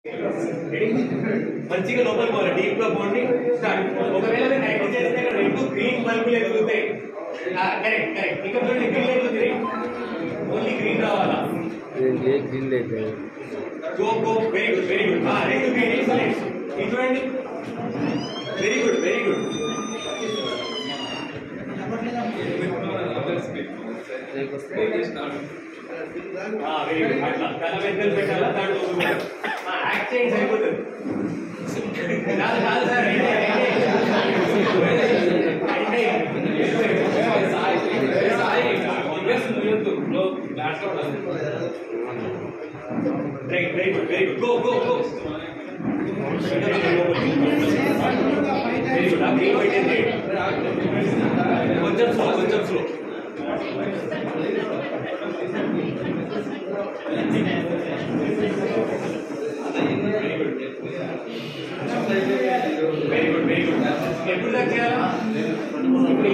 మంచిగా లోపల పోవాలి డీప్ గా పోండి స్టార్ట్ ఒకవేళ మీరు కరెక్ట్ చేస్తే ఇక్కడ రెండు గ్రీన్ బల్బులు ఎదుగుతాయి కరెక్ట్ కరెక్ట్ ఇక్కడ చూడండి గ్రీన్ ఎదుగుతాయి ఓన్లీ గ్రీన్ రావాలా ये ग्रीन लेते हैं go go very good very good రెండు గ్రీన్ ఎక్సలెంట్ ఇది చూడండి very good very good very good అట్లా తల వెంటలు పెట్టాలా దాంట్లో యాక్ట్ చేయండి సరిపోతుంది కాదు కాదు sir right very good very good go go go very good అప్పుడు పెట్టింది కొంచెం స్లో కొంచెం slow very good very good ఎప్పుడు దాకా చేయాలా ఇప్పుడు